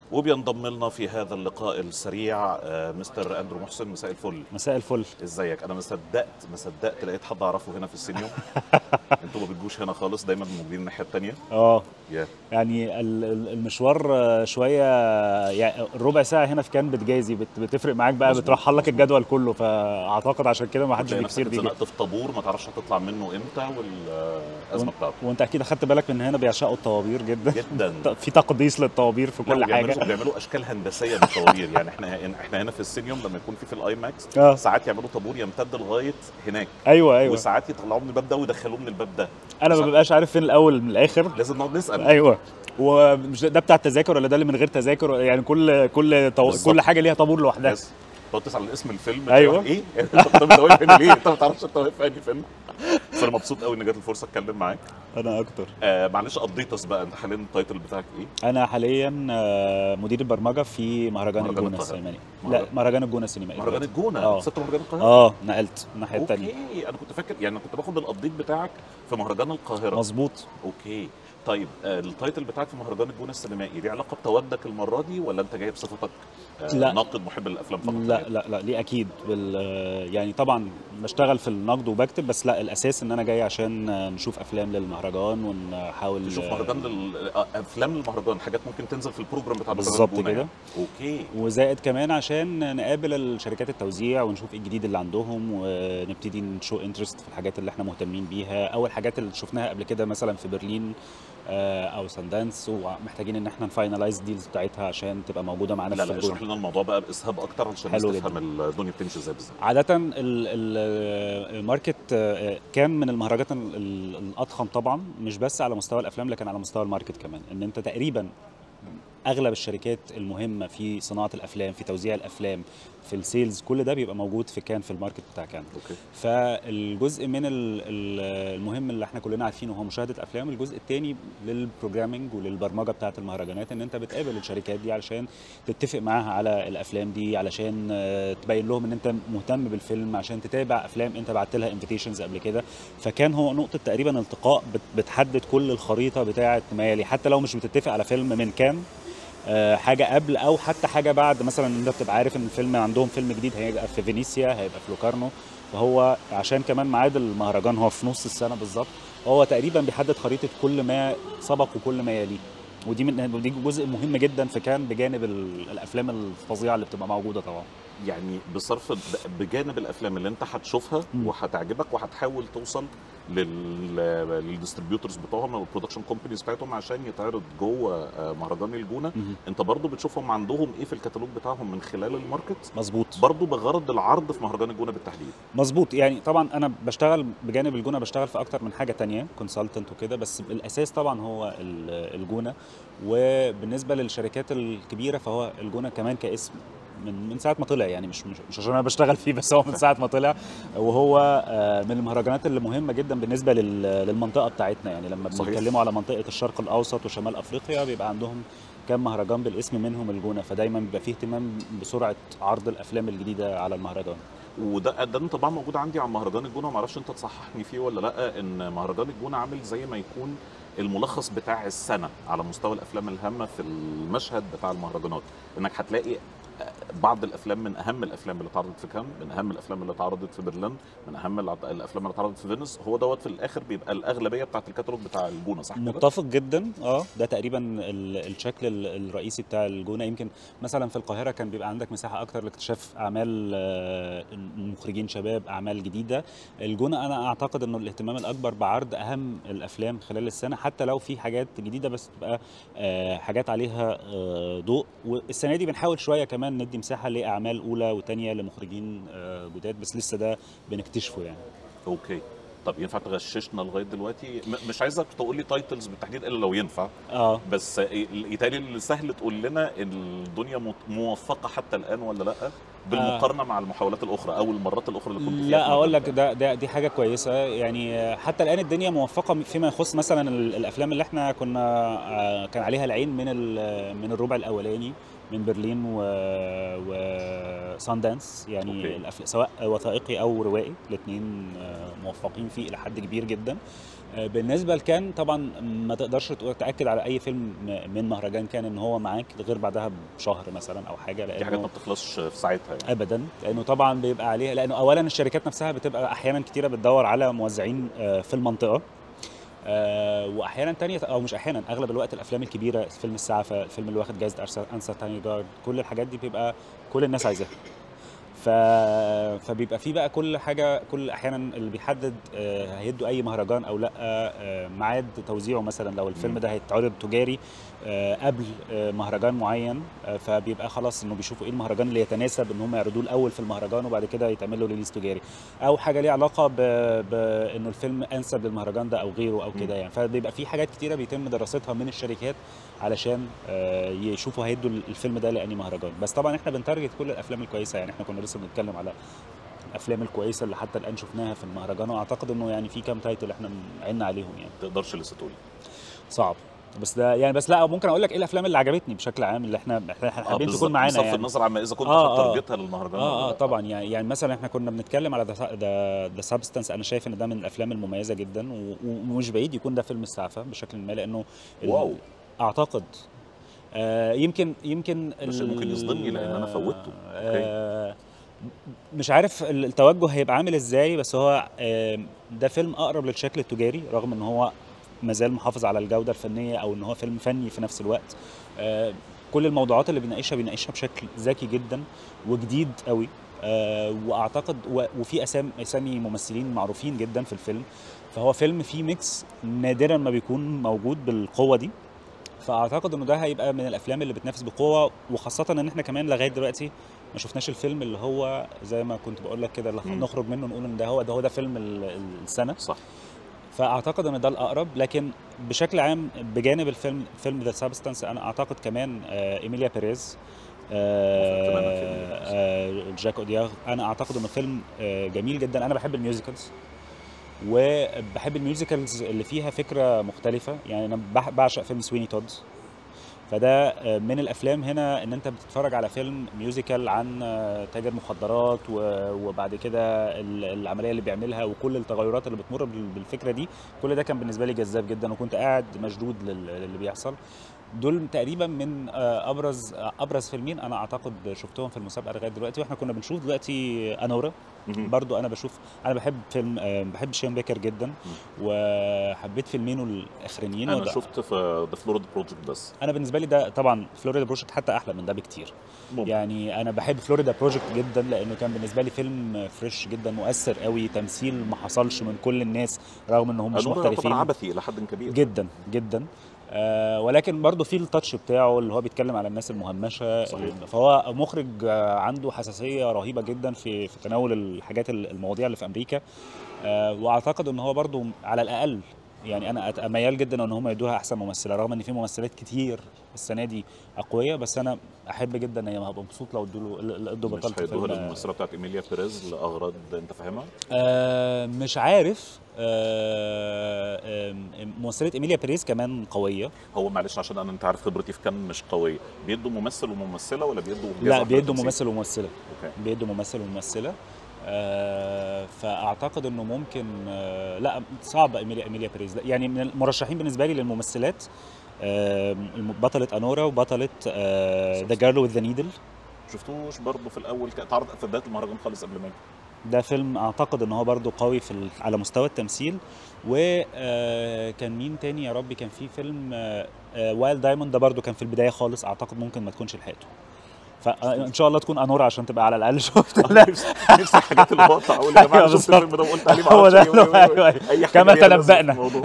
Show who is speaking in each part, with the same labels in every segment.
Speaker 1: وبينضم لنا في هذا اللقاء السريع آه، مستر اندرو محسن مساء الفل
Speaker 2: مساء الفل
Speaker 1: ازيك انا ما صدقت ما صدقت لقيت حد اعرفه هنا في السينيوم انتوا ما بتجوش هنا خالص دايما موجودين الناحيه الثانيه
Speaker 2: اه
Speaker 1: يا
Speaker 2: يعني ال- ال- المشوار آه، شويه يعني الربع ساعه هنا في كان بتجازي بت- بتفرق معاك بقى
Speaker 1: مظبوط،
Speaker 2: بترحل لك
Speaker 1: مظبوط.
Speaker 2: الجدول كله فاعتقد عشان كده ما حدش
Speaker 1: تلاقي نفسك
Speaker 2: بكتير بيجي
Speaker 1: اتزنقت في طابور ما تعرفش هتطلع منه امتى والازمه بتاعته
Speaker 2: وانت اكيد اخدت بالك من هنا بيعشقوا الطوابير جدا
Speaker 1: جدا
Speaker 2: في تقديس للطوابير في
Speaker 1: لا،
Speaker 2: كل
Speaker 1: وبيعملوا-
Speaker 2: حاجه
Speaker 1: بيعملوا اشكال هندسيه للطوابير يعني احنا احنا هنا في السينيوم لما يكون في في الاي ماكس
Speaker 2: اه
Speaker 1: ساعات يعملوا طابور يمتد لغايه هناك
Speaker 2: ايوه ايوه
Speaker 1: وساعات يطلعوه من الباب ده ويدخلوه من الباب ده
Speaker 2: انا ما
Speaker 1: صح.
Speaker 2: ببقاش عارف فين الاول من الاخر
Speaker 1: لازم نقعد نسال
Speaker 2: ايوه ومش ده بتاع التذاكر ولا ده اللي من غير تذاكر يعني كل كل طو...
Speaker 1: بالظبط.
Speaker 2: كل حاجه ليها طابور لوحدها
Speaker 1: بس تقعد تسال على اسم الفيلم
Speaker 2: أيوة.
Speaker 1: تقول ايه انت انت واقف هنا ليه انت ما تعرفش انت واقف في انهي فيلم بس انا مبسوط قوي ان جات الفرصه اتكلم معاك
Speaker 2: انا اكتر
Speaker 1: آه معلش ابديتس بقى انت حاليا التايتل بتاعك ايه
Speaker 2: انا حاليا آه، مدير البرمجه في مهرجان
Speaker 1: مهرجان
Speaker 2: الجونه
Speaker 1: القاهرة.
Speaker 2: السينمائي
Speaker 1: مهرجان-
Speaker 2: لا مهرجان الجونه السينمائي
Speaker 1: مهرجان الجونه
Speaker 2: آه.
Speaker 1: سبت مهرجان القاهره
Speaker 2: اه نقلت الناحيه الثانيه
Speaker 1: اوكي انا كنت فاكر يعني أنا كنت باخد الابديت بتاعك في مهرجان القاهره
Speaker 2: مظبوط
Speaker 1: اوكي طيب آه التايتل بتاعك في مهرجان الجونه السينمائي ليه علاقه بتواجدك المره دي ولا انت جاي بصفتك آه
Speaker 2: لا.
Speaker 1: ناقد محب للافلام فقط
Speaker 2: لا لا لا ليه اكيد بال يعني طبعا بشتغل في النقد وبكتب بس لا الاساس ان انا جاي عشان آه، نشوف افلام للمهرجان ونحاول
Speaker 1: تشوف
Speaker 2: آه،
Speaker 1: مهرجان لل... آه، افلام المهرجان حاجات ممكن تنزل في البروجرام بتاع مهرجان
Speaker 2: بالظبط
Speaker 1: الجونة
Speaker 2: كده.
Speaker 1: يعني. اوكي
Speaker 2: وزائد كمان عشان نقابل الشركات التوزيع ونشوف ايه الجديد اللي عندهم ونبتدي نشو انترست في الحاجات اللي احنا مهتمين بيها او الحاجات اللي شفناها قبل كده مثلا في برلين آه، او ساندانس ومحتاجين ان احنا نفاينلايز ديلز بتاعتها عشان تبقى موجوده معانا
Speaker 1: لا
Speaker 2: في
Speaker 1: لا
Speaker 2: الجون
Speaker 1: اشرح لنا الموضوع بقى باسهاب اكتر عشان
Speaker 2: حلو
Speaker 1: الناس تفهم الدنيا بتمشي ازاي بالظبط
Speaker 2: عادة ال- ال- الماركت آه، كان من المهرجانات ال- ال- الأضخم طبعا مش بس على مستوى الأفلام لكن على مستوى الماركت كمان إن أنت تقريبا أغلب الشركات المهمة في صناعة الأفلام في توزيع الأفلام في السيلز كل ده بيبقى موجود في كان في الماركت بتاع كان
Speaker 1: اوكي
Speaker 2: فالجزء من ال- ال- المهم اللي احنا كلنا عارفينه هو مشاهده الافلام الجزء الثاني للبروجرامينج وللبرمجه بتاعه المهرجانات ان انت بتقابل الشركات دي علشان تتفق معاها على الافلام دي علشان آه، تبين لهم ان انت مهتم بالفيلم عشان تتابع افلام انت بعت لها انفيتيشنز قبل كده فكان هو نقطه تقريبا التقاء بت- بتحدد كل الخريطه بتاعه ما يلي حتى لو مش بتتفق على فيلم من كان آه، حاجه قبل او حتى حاجه بعد مثلا انت بتبقى عارف ان الفيلم عندهم فيلم جديد هيبقى في فينيسيا هيبقى في لوكارنو فهو عشان كمان ميعاد المهرجان هو في نص السنه بالظبط هو تقريبا بيحدد خريطه كل ما سبق وكل ما يليه ودي من ودي جزء مهم جدا في كان بجانب ال- الافلام الفظيعه اللي بتبقى موجوده طبعا
Speaker 1: يعني بصرف ب- بجانب الافلام اللي انت هتشوفها
Speaker 2: مم.
Speaker 1: وهتعجبك وهتحاول توصل لل للديستريبيوتورز بتوعهم او البرودكشن كومبانيز بتاعتهم عشان يتعرض جوه آه، مهرجان الجونه
Speaker 2: مهم.
Speaker 1: انت برضو بتشوفهم عندهم ايه في الكتالوج بتاعهم من خلال الماركت
Speaker 2: مظبوط
Speaker 1: برضو بغرض العرض في مهرجان الجونه بالتحديد
Speaker 2: مظبوط يعني طبعا انا بشتغل بجانب الجونه بشتغل في اكتر من حاجه تانية كونسلتنت وكده بس الاساس طبعا هو ال- الجونه وبالنسبه للشركات الكبيره فهو الجونه كمان كاسم من من ساعه ما طلع يعني مش مش, مش عشان انا بشتغل فيه بس هو من ساعه ما طلع وهو آه، من المهرجانات اللي مهمه جدا بالنسبه لل- للمنطقه بتاعتنا يعني لما
Speaker 1: صحيح.
Speaker 2: بنتكلموا على منطقه الشرق الاوسط وشمال افريقيا بيبقى عندهم كام مهرجان بالاسم منهم الجونه فدايما بيبقى فيه اهتمام بسرعه عرض الافلام الجديده على المهرجان
Speaker 1: وده ده انطباع موجود عندي عن مهرجان الجونه ما اعرفش انت تصححني فيه ولا لا ان مهرجان الجونه عامل زي ما يكون الملخص بتاع السنه على مستوى الافلام الهامه في المشهد بتاع المهرجانات انك هتلاقي بعض الافلام من اهم الافلام اللي اتعرضت في كام من اهم الافلام اللي اتعرضت في برلين من اهم الع- الافلام اللي اتعرضت في فينيس هو دوت في الاخر بيبقى الاغلبيه بتاعت الكتالوج بتاع الجونه صح كده؟
Speaker 2: متفق جدا اه ده تقريبا ال- الشكل ال- الرئيسي بتاع الجونه يمكن مثلا في القاهره كان بيبقى عندك مساحه اكتر لاكتشاف اعمال آه، مخرجين شباب اعمال جديده الجونه انا اعتقد انه الاهتمام الاكبر بعرض اهم الافلام خلال السنه حتى لو في حاجات جديده بس تبقى آه، حاجات عليها آه، ضوء والسنه دي بنحاول شويه كمان ندي مساحه لاعمال اولى وثانيه لمخرجين آه، جداد بس لسه ده بنكتشفه يعني
Speaker 1: اوكي طب ينفع تغششنا لغايه دلوقتي م- مش عايزك تقول لي تايتلز بالتحديد الا لو ينفع
Speaker 2: اه
Speaker 1: بس يتهيألي سهل تقول لنا ان الدنيا مت- موفقه حتى الان ولا لا بالمقارنه مع المحاولات الاخرى او المرات الاخرى اللي كنت فيها
Speaker 2: لا
Speaker 1: في
Speaker 2: اقول
Speaker 1: المجال
Speaker 2: لك ده, ده دي حاجه كويسه يعني حتى الان الدنيا موفقه فيما يخص مثلا ال- الافلام اللي احنا كنا آه، كان عليها العين من ال- من الربع الاولاني من برلين و, وساندانس يعني
Speaker 1: أوكي.
Speaker 2: الأفل... سواء وثائقي او روائي الاثنين موفقين فيه الى حد كبير جدا آه، بالنسبه لكان طبعا ما تقدرش تقول- تاكد على اي فيلم م- من مهرجان كان ان هو معاك غير بعدها بشهر مثلا او حاجه
Speaker 1: دي حاجات ما
Speaker 2: لانه
Speaker 1: بتخلصش في ساعتها يعني
Speaker 2: ابدا لانه طبعا بيبقى عليها لانه اولا الشركات نفسها بتبقى احيانا كتيره بتدور على موزعين آه، في المنطقه آه، واحيانا تانية او مش احيانا اغلب الوقت الافلام الكبيره فيلم السعفه الفيلم اللي واخد جائزه أرسا- انسا تاني جارد كل الحاجات دي بيبقى كل الناس عايزاها ف... فبيبقى في بقى كل حاجه كل احيانا اللي بيحدد آه، هيدوا اي مهرجان او لا آه، ميعاد توزيعه مثلا لو الفيلم
Speaker 1: مم.
Speaker 2: ده هيتعرض تجاري آه، قبل آه، مهرجان معين آه، فبيبقى خلاص انه بيشوفوا ايه المهرجان اللي يتناسب ان هم يعرضوه الاول في المهرجان وبعد كده يتعمل له ريليز تجاري او حاجه ليها علاقه ب... بانه الفيلم انسب للمهرجان ده او غيره او كده
Speaker 1: مم.
Speaker 2: يعني فبيبقى في حاجات كتيره بيتم دراستها من الشركات علشان آه، يشوفوا هيدوا الفيلم ده لاني مهرجان بس طبعا احنا بنتارجت كل الافلام الكويسه يعني احنا كنا لسه بنتكلم على الافلام الكويسه اللي حتى الان شفناها في المهرجان واعتقد انه يعني في كام تايتل احنا عنا عليهم يعني
Speaker 1: ما تقدرش لسه تقول
Speaker 2: صعب بس ده يعني بس لا ممكن اقول لك ايه الافلام اللي عجبتني بشكل عام اللي احنا احنا إحنا حابين
Speaker 1: بالظبط.
Speaker 2: تكون معانا
Speaker 1: بصرف
Speaker 2: يعني
Speaker 1: النظر عن اذا كنت
Speaker 2: آه، آه.
Speaker 1: هتارجتها للمهرجان
Speaker 2: اه
Speaker 1: ولا
Speaker 2: اه
Speaker 1: لا.
Speaker 2: طبعا يعني يعني مثلا احنا كنا بنتكلم على ذا سبستانس انا شايف ان ده من الافلام المميزه جدا و- ومش بعيد يكون ده فيلم السعفه بشكل ما لانه ال-
Speaker 1: واو.
Speaker 2: اعتقد آه يمكن يمكن
Speaker 1: بس
Speaker 2: ال-
Speaker 1: ممكن يصدمني لأن أنا فوتته.
Speaker 2: آه مش عارف ال- التوجه هيبقى عامل ازاي بس هو آه ده فيلم اقرب للشكل التجاري رغم ان هو مازال محافظ على الجوده الفنيه او ان هو فيلم فني في نفس الوقت آه كل الموضوعات اللي بيناقشها بيناقشها بشكل ذكي جدا وجديد قوي آه واعتقد و- وفي اسامي اسامي ممثلين معروفين جدا في الفيلم فهو فيلم فيه ميكس نادرا ما بيكون موجود بالقوه دي فاعتقد انه ده هيبقى من الافلام اللي بتنافس بقوه وخاصه ان احنا كمان لغايه دلوقتي ما شفناش الفيلم اللي هو زي ما كنت بقول لك كده اللي
Speaker 1: مم.
Speaker 2: هنخرج منه نقول ان ده هو ده هو ده فيلم ال- السنه
Speaker 1: صح
Speaker 2: فاعتقد ان ده الاقرب لكن بشكل عام بجانب الفيلم فيلم ذا سابستانس انا اعتقد كمان آه ايميليا بيريز
Speaker 1: أتمنى فيلم
Speaker 2: آه آه جاك اودياغ انا اعتقد انه فيلم آه جميل جدا انا بحب الميوزيكلز وبحب الميوزيكلز اللي فيها فكره مختلفه يعني انا بح- بعشق فيلم سويني تود فده آه، من الافلام هنا ان انت بتتفرج على فيلم ميوزيكال عن آه، تاجر مخدرات و- وبعد كده ال- العمليه اللي بيعملها وكل التغيرات اللي بتمر بال- بالفكره دي كل ده كان بالنسبه لي جذاب جدا وكنت قاعد مشدود لل- للي بيحصل دول تقريبا من آه، ابرز آه، ابرز فيلمين انا اعتقد شفتهم في المسابقه لغايه دلوقتي واحنا كنا بنشوف دلوقتي انورا
Speaker 1: مهم.
Speaker 2: برضو انا بشوف انا بحب فيلم آه، بحب شين بيكر جدا وحبيت فيلمينه الاخرانيين
Speaker 1: انا
Speaker 2: وده-
Speaker 1: شفت في ذا فلوريدا بروجكت بس
Speaker 2: انا بالنسبه لي ده طبعا فلوريدا بروجكت حتى احلى من ده بكتير
Speaker 1: ممكن.
Speaker 2: يعني انا بحب فلوريدا بروجكت جدا لانه كان بالنسبه لي فيلم فريش جدا مؤثر قوي تمثيل ما حصلش من كل الناس رغم انهم مش
Speaker 1: أنورا يعتبر
Speaker 2: محترفين
Speaker 1: عبثي الى حد كبير
Speaker 2: جدا جدا آه ولكن برضه في التاتش بتاعه اللي هو بيتكلم على الناس المهمشه
Speaker 1: صحيح.
Speaker 2: فهو مخرج آه عنده حساسيه رهيبه جدا في في تناول الحاجات المواضيع اللي في امريكا آه واعتقد ان هو برضه على الاقل يعني انا أت- ميال جدا ان هم يدوها احسن ممثله رغم ان في ممثلات كتير السنه دي اقوياء بس انا احب جدا ان هبقى مبسوط لو ادوا له ادوا
Speaker 1: مش
Speaker 2: بطاله
Speaker 1: هيدوها
Speaker 2: فيلم
Speaker 1: للممثله بتاعت ايميليا بيريز لاغراض انت فاهمها؟
Speaker 2: آه مش عارف آه آه ممثله ايميليا بيريز كمان قويه
Speaker 1: هو معلش عشان انا انت عارف خبرتي في كان مش قويه بيدوا ممثل وممثله ولا بيدوا جايزة
Speaker 2: لا
Speaker 1: واحدة
Speaker 2: بيدوا
Speaker 1: للتمثيل؟
Speaker 2: ممثل وممثله
Speaker 1: اوكي
Speaker 2: بيدوا ممثل وممثله آه فاعتقد انه ممكن آه لا صعب ايميليا ايميليا بيريز لا، يعني من المرشحين بالنسبه لي للممثلات آه بطله انورا وبطله ذا جيرل وذ ذا نيدل
Speaker 1: شفتوش برضه في الاول كان اتعرض في بدايه المهرجان خالص قبل ما يجي.
Speaker 2: ده فيلم اعتقد ان هو برضو قوي في ال- على مستوى التمثيل وكان مين تاني يا ربي كان في فيلم وايلد دايموند ده برضو كان في البدايه خالص اعتقد ممكن ما تكونش لحقته فان شاء الله تكون انورا عشان تبقى على الاقل شفت لا
Speaker 1: نفسي نفسي الحاجات اللي بقطع اقول يا جماعه
Speaker 2: أيوة
Speaker 1: أنا شفت الفيلم
Speaker 2: بالظبط.
Speaker 1: ده وقلت عليه
Speaker 2: هو
Speaker 1: معرفش
Speaker 2: ده
Speaker 1: إيه وإيه وإيه.
Speaker 2: أيوة، أيوة.
Speaker 1: اي حاجه
Speaker 2: كما
Speaker 1: ليها لازمة في
Speaker 2: تنبأنا.
Speaker 1: الموضوع.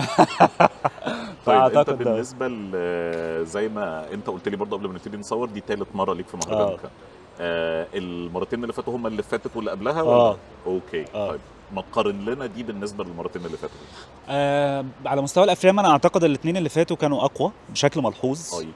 Speaker 1: طيب انت
Speaker 2: فأعتقد ده.
Speaker 1: بالنسبه ل- زي ما انت قلت لي برضه قبل ما نبتدي نصور دي ثالث مره ليك في مهرجان
Speaker 2: آه.
Speaker 1: كان آه المرتين اللي فاتوا هم اللي فاتت واللي قبلها ولا
Speaker 2: آه.
Speaker 1: اوكي
Speaker 2: آه.
Speaker 1: طيب ما تقارن لنا دي بالنسبه للمرتين اللي فاتوا
Speaker 2: آه على مستوى الافلام انا اعتقد الاثنين اللي فاتوا كانوا اقوى بشكل ملحوظ
Speaker 1: طيب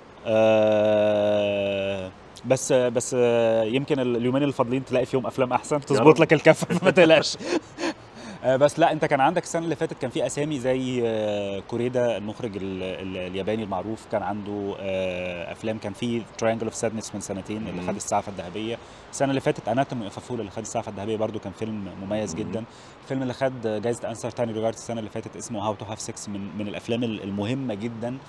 Speaker 2: آه بس بس آه، يمكن اليومين الفاضلين تلاقي فيهم افلام احسن
Speaker 1: رب.
Speaker 2: تظبط لك الكفه ما تقلقش آه، بس لا انت كان عندك السنه اللي فاتت كان في اسامي زي آه، كوريدا المخرج ال- ال- الياباني المعروف كان عنده آه، افلام كان في تراينجل اوف سادنس من سنتين اللي
Speaker 1: مم.
Speaker 2: خد السعفه الذهبيه السنه اللي فاتت اناتومي اوف فول اللي خد السعفه الذهبيه برضو كان فيلم مميز
Speaker 1: مم.
Speaker 2: جدا الفيلم اللي خد جائزه انسر تاني ريجارد السنه اللي فاتت اسمه هاو تو هاف سكس من من الافلام ال- المهمه جدا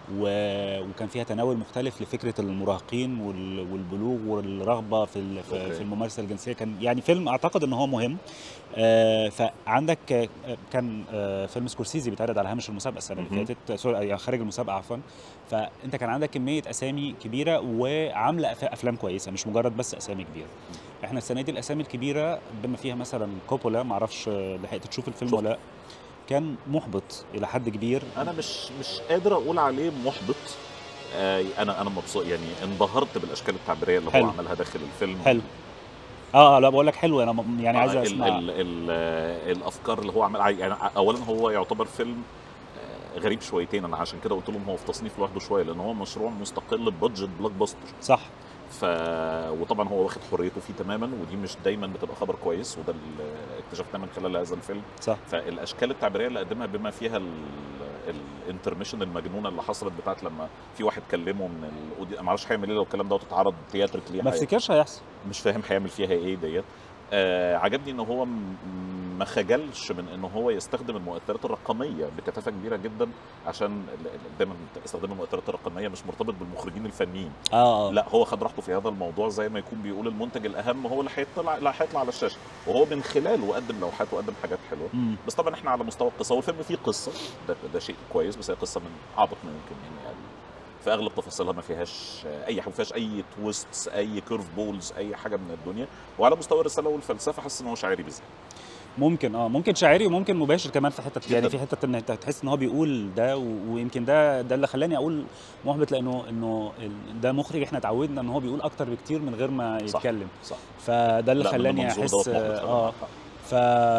Speaker 2: و- وكان فيها تناول مختلف لفكره المراهقين وال- والبلوغ والرغبه في ال- في
Speaker 1: أوكي.
Speaker 2: في الممارسه الجنسيه كان يعني فيلم اعتقد ان هو مهم آه، فعندك آه، كان آه، فيلم سكورسيزي بيتعرض على هامش المسابقه السنه اللي
Speaker 1: مهم.
Speaker 2: فاتت آه، سوري يعني خارج المسابقه عفوا فانت كان عندك كميه اسامي كبيره وعامله أف- افلام كويسه مش مجرد بس اسامي كبيره احنا السنه دي الاسامي الكبيره بما فيها مثلا كوبولا معرفش آه، لحقت تشوف الفيلم
Speaker 1: شفت.
Speaker 2: ولا لا كان محبط الى حد كبير
Speaker 1: انا مش مش قادر اقول عليه محبط آه انا انا مبسوط يعني انبهرت بالاشكال التعبيريه اللي
Speaker 2: حلو.
Speaker 1: هو عملها داخل الفيلم
Speaker 2: حلو اه آه، لا بقول لك حلو انا م- يعني
Speaker 1: آه،
Speaker 2: عايز
Speaker 1: ال
Speaker 2: اسمع
Speaker 1: ال ال الافكار اللي هو عملها يعني اولا هو يعتبر فيلم آه، غريب شويتين انا عشان كده قلت لهم هو في تصنيف لوحده شويه لان هو مشروع مستقل ببادجت بلوك باستر
Speaker 2: صح
Speaker 1: ف وطبعا هو واخد حريته فيه تماما ودي مش دايما بتبقى خبر كويس وده اللي اكتشفناه من خلال هذا الفيلم
Speaker 2: صح
Speaker 1: فالاشكال التعبيريه اللي قدمها بما فيها الانترميشن المجنونه اللي حصلت بتاعت لما في واحد كلمه من الاوديو ما اعرفش هيعمل ايه لو الكلام دوت اتعرض تياتريكلي
Speaker 2: ما افتكرش هيحصل
Speaker 1: مش فاهم هيعمل فيها ايه ديت آه عجبني ان هو م- ما خجلش من ان هو يستخدم المؤثرات الرقميه بكثافه كبيره جدا عشان ال- ال- دايما استخدام المؤثرات الرقميه مش مرتبط بالمخرجين الفنيين
Speaker 2: اه آه.
Speaker 1: لا هو خد راحته في هذا الموضوع زي ما يكون بيقول المنتج الاهم هو اللي هيطلع اللي هيطلع على الشاشه وهو من خلاله قدم لوحات وقدم حاجات حلوه
Speaker 2: مم.
Speaker 1: بس طبعا احنا على مستوى القصه والفيلم فيه قصه ده, ده شيء كويس بس هي قصه من اعبط ما يمكن يعني, يعني في اغلب تفاصيلها ما فيهاش اي حاجه ما فيهاش اي تويستس اي كيرف بولز اي حاجه من الدنيا وعلى مستوى الرساله والفلسفه حاسس ان هو شاعري بزياده
Speaker 2: ممكن اه ممكن شاعري وممكن مباشر كمان في حته يعني
Speaker 1: جداً.
Speaker 2: في حته ان انت تحس ان هو بيقول ده و- ويمكن ده ده اللي خلاني اقول محبط لانه انه ال- ده مخرج احنا اتعودنا ان هو بيقول اكتر بكتير من غير ما
Speaker 1: صح.
Speaker 2: يتكلم
Speaker 1: صح
Speaker 2: فده اللي
Speaker 1: لا، من
Speaker 2: خلاني
Speaker 1: المنظور
Speaker 2: احس
Speaker 1: دوت محبط
Speaker 2: اه
Speaker 1: فعلاً.
Speaker 2: ف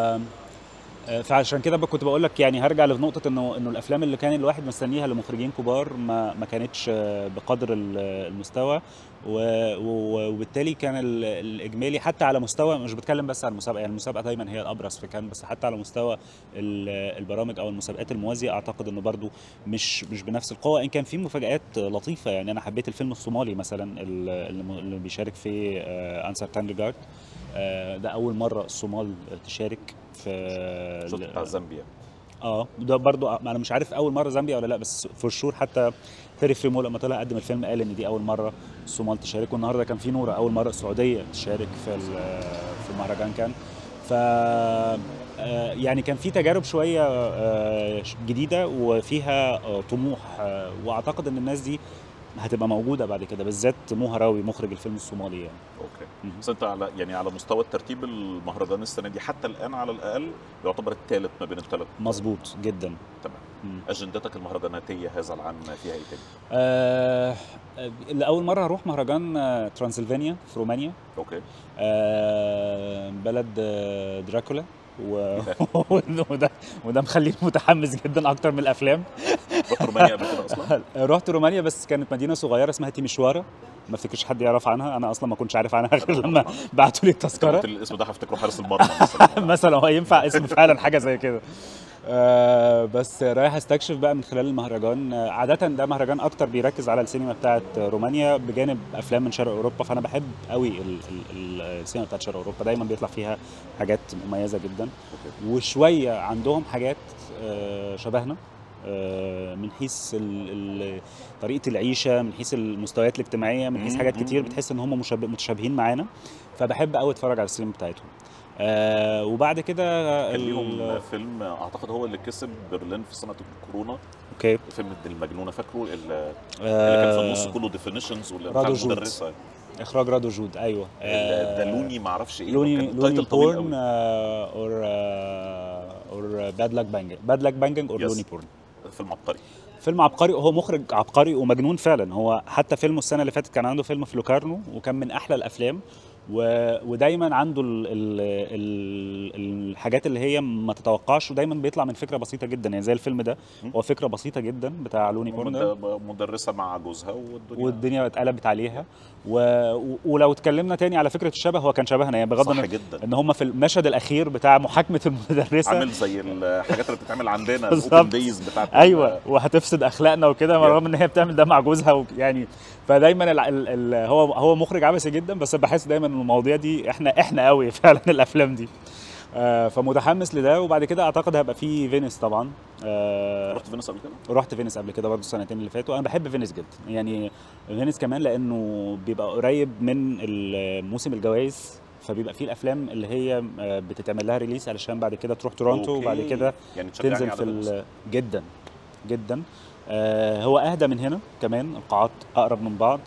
Speaker 2: آه، فعشان كده كنت بقول لك يعني هرجع لنقطه انه انه الافلام اللي كان الواحد مستنيها لمخرجين كبار ما ما كانتش آه، بقدر ال- المستوى و- و- وبالتالي كان ال- الاجمالي حتى على مستوى مش بتكلم بس على المسابقه يعني المسابقه دايما هي الابرز في كان بس حتى على مستوى ال- البرامج او المسابقات الموازيه اعتقد انه برضو مش مش بنفس القوه ان كان في مفاجات لطيفه يعني انا حبيت الفيلم الصومالي مثلا ال- اللي اللي بيشارك فيه انسر تاندرجارد ده اول مره الصومال تشارك في
Speaker 1: شفت بتاع زامبيا
Speaker 2: اه ده برضو انا مش عارف اول مره زامبيا ولا لا بس فور شور حتى تيري فريمو لما طلع قدم الفيلم قال ان دي اول مره الصومال تشارك والنهارده كان في نوره اول مره السعوديه تشارك في ال- في المهرجان كان ف آه، يعني كان في تجارب شويه آه، جديده وفيها آه، طموح آه، واعتقد ان الناس دي هتبقى موجوده بعد كده بالذات مو هراوي مخرج الفيلم الصومالي يعني
Speaker 1: اوكي
Speaker 2: مهم.
Speaker 1: بس انت على يعني على مستوى الترتيب المهرجان السنه دي حتى الان على الاقل يعتبر الثالث ما بين الثلاث
Speaker 2: مظبوط جدا
Speaker 1: تمام
Speaker 2: مم.
Speaker 1: اجندتك المهرجاناتيه هذا العام فيها ايه تاني؟
Speaker 2: آه لأول مرة هروح مهرجان آه، ترانسلفانيا في رومانيا
Speaker 1: اوكي
Speaker 2: آه بلد آه، دراكولا و... وده وده مخليني متحمس جدا اكتر من الافلام
Speaker 1: رحت رومانيا قبل كده اصلا؟
Speaker 2: رحت رومانيا بس كانت مدينه صغيره اسمها تيمشوارا ما افتكرش حد يعرف عنها انا اصلا ما كنتش عارف عنها غير لما بعتوا لي
Speaker 1: انت
Speaker 2: التذكره
Speaker 1: قلت لي الاسم ده هفتكره حارس المرمى مثلا
Speaker 2: مثلا هو ينفع اسم فعلا حاجه زي كده آه بس رايح استكشف بقى من خلال المهرجان آه، عادة ده مهرجان أكتر بيركز على السينما بتاعت رومانيا بجانب أفلام من شرق أوروبا فأنا بحب قوي ال- ال- ال- السينما بتاعت شرق أوروبا دايما بيطلع فيها حاجات مميزة جدا
Speaker 1: اوكي
Speaker 2: وشوية عندهم حاجات آه، شبهنا آه، من حيث ال- ال- طريقة العيشة من حيث المستويات الاجتماعية من حيث
Speaker 1: مم،
Speaker 2: حاجات
Speaker 1: مم،
Speaker 2: كتير
Speaker 1: مم.
Speaker 2: بتحس ان هم مشاب- متشابهين معانا فبحب قوي اتفرج على السينما بتاعتهم آه وبعد كده
Speaker 1: كان
Speaker 2: ال-
Speaker 1: ليهم فيلم اعتقد هو اللي كسب برلين في سنه الكورونا
Speaker 2: اوكي
Speaker 1: فيلم المجنونه فاكره اللي اللي كان في النص
Speaker 2: آه
Speaker 1: كله ديفينيشنز واللي
Speaker 2: رادو
Speaker 1: بتاع
Speaker 2: جود.
Speaker 1: المدرسه
Speaker 2: اخراج رادو جود ايوه
Speaker 1: ده لوني ما اعرفش ايه
Speaker 2: لوني
Speaker 1: كان
Speaker 2: لوني
Speaker 1: تايتل طويل
Speaker 2: بورن
Speaker 1: قوي
Speaker 2: اور اور باد لاك بانجنج باد لاك بانجنج اور
Speaker 1: Yes.
Speaker 2: لوني بورن
Speaker 1: فيلم عبقري
Speaker 2: فيلم عبقري هو مخرج عبقري ومجنون فعلا هو حتى فيلمه السنه اللي فاتت كان عنده فيلم في لوكارنو وكان من احلى الافلام و... ودايما عنده ال... ال... ال... الحاجات اللي هي ما تتوقعش ودايما بيطلع من فكره بسيطه جدا يعني زي الفيلم ده
Speaker 1: م.
Speaker 2: هو فكره بسيطه جدا بتاع لوني كورنر
Speaker 1: ومد- مدرسه مع جوزها والدنيا
Speaker 2: والدنيا اتقلبت عليها و... و... ولو اتكلمنا تاني على فكره الشبه هو كان شبهنا يعني بغض
Speaker 1: صح
Speaker 2: النظر
Speaker 1: جدا
Speaker 2: ان هم في المشهد الاخير بتاع محاكمه المدرسه
Speaker 1: عامل زي الحاجات اللي بتتعمل عندنا
Speaker 2: بالظبط.
Speaker 1: الاوبن دايز بتاعت
Speaker 2: ايوه وهتفسد اخلاقنا وكده رغم ان هي بتعمل ده مع جوزها و... يعني فدايما ال... ال... ال... هو هو مخرج عبثي جدا بس بحس دايما ان المواضيع دي احنا احنا قوي فعلا الافلام دي آه فمتحمس لده وبعد كده اعتقد هيبقى في فينيس طبعا آه
Speaker 1: رحت فينيس قبل كده؟
Speaker 2: رحت فينيس قبل كده برضه السنتين اللي فاتوا انا بحب فينيس جدا يعني فينيس كمان لانه بيبقى قريب من ال- موسم الجوائز فبيبقى فيه الافلام اللي هي آه، بتتعمل لها ريليس علشان بعد كده تروح تورونتو
Speaker 1: أوكي.
Speaker 2: وبعد كده
Speaker 1: يعني تشجعني
Speaker 2: تنزل
Speaker 1: على
Speaker 2: في
Speaker 1: فينيس.
Speaker 2: ال- جدا جدا آه هو اهدى من هنا كمان القاعات اقرب من بعض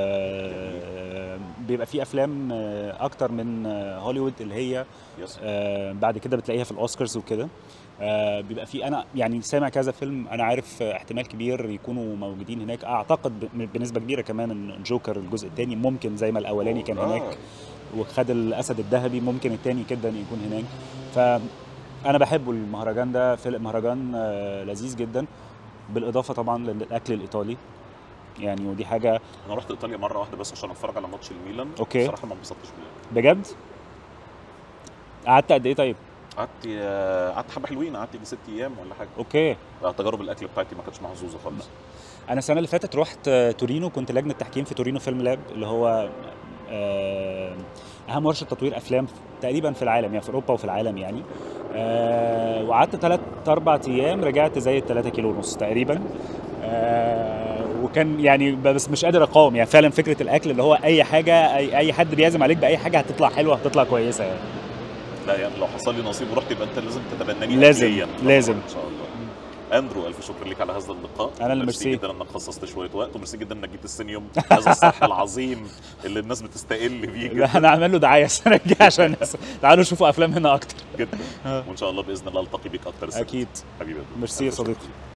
Speaker 2: آه بيبقى فيه افلام آه اكتر من آه هوليوود اللي هي
Speaker 1: يس
Speaker 2: آه بعد كده بتلاقيها في الاوسكارز وكده آه بيبقى في انا يعني سامع كذا فيلم انا عارف آه، احتمال كبير يكونوا موجودين هناك اعتقد ب- بنسبه كبيره كمان ان جوكر الجزء الثاني ممكن زي ما الاولاني كان
Speaker 1: آه.
Speaker 2: هناك وخد الاسد الذهبي ممكن الثاني جدا يكون هناك فانا بحبه المهرجان ده فيلم مهرجان آه لذيذ جدا بالاضافه طبعا للاكل الايطالي يعني ودي حاجه
Speaker 1: انا رحت ايطاليا مره واحده بس عشان اتفرج على ماتش الميلان
Speaker 2: أوكي.
Speaker 1: بصراحه ما انبسطتش بيه
Speaker 2: بجد قعدت قد ايه طيب
Speaker 1: قعدت آه، قعدت حبه حلوين قعدت يجي ست ايام ولا حاجه
Speaker 2: اوكي
Speaker 1: لا، تجارب الاكل بتاعتي ما كانتش محظوظه خالص
Speaker 2: انا السنه اللي فاتت رحت آه، تورينو كنت لجنه تحكيم في تورينو فيلم لاب اللي هو آه، اهم ورشه تطوير افلام تقريبا في العالم يعني في اوروبا وفي العالم يعني آه، وقعدت ثلاث اربع ايام رجعت زي الثلاثة كيلو ونص تقريبا آه، وكان يعني بس مش قادر اقاوم يعني فعلا فكره الاكل اللي هو اي حاجه اي, أي حد بيعزم عليك باي حاجه هتطلع حلوه هتطلع كويسه يعني
Speaker 1: لا يعني لو حصل لي نصيب ورحت يبقى انت لازم تتبناني
Speaker 2: لازم،
Speaker 1: أكلياً.
Speaker 2: لازم.
Speaker 1: ان شاء الله اندرو الف شكر لك على هذا اللقاء
Speaker 2: أنا اللي
Speaker 1: ميرسي
Speaker 2: ميرسي.
Speaker 1: جدا انك خصصت شويه وقت وميرسي جدا انك جيت السينيوم هذا الصرح العظيم اللي الناس بتستقل بيه
Speaker 2: لا،
Speaker 1: جدا
Speaker 2: انا اعمل له دعايه السنه الجايه عشان الناس تعالوا شوفوا افلام هنا اكتر
Speaker 1: جدا وان شاء الله باذن الله التقي بك اكتر السنة.
Speaker 2: اكيد
Speaker 1: حبيبي يا دكتور.
Speaker 2: ميرسي يا
Speaker 1: ألف شكر.
Speaker 2: صديقي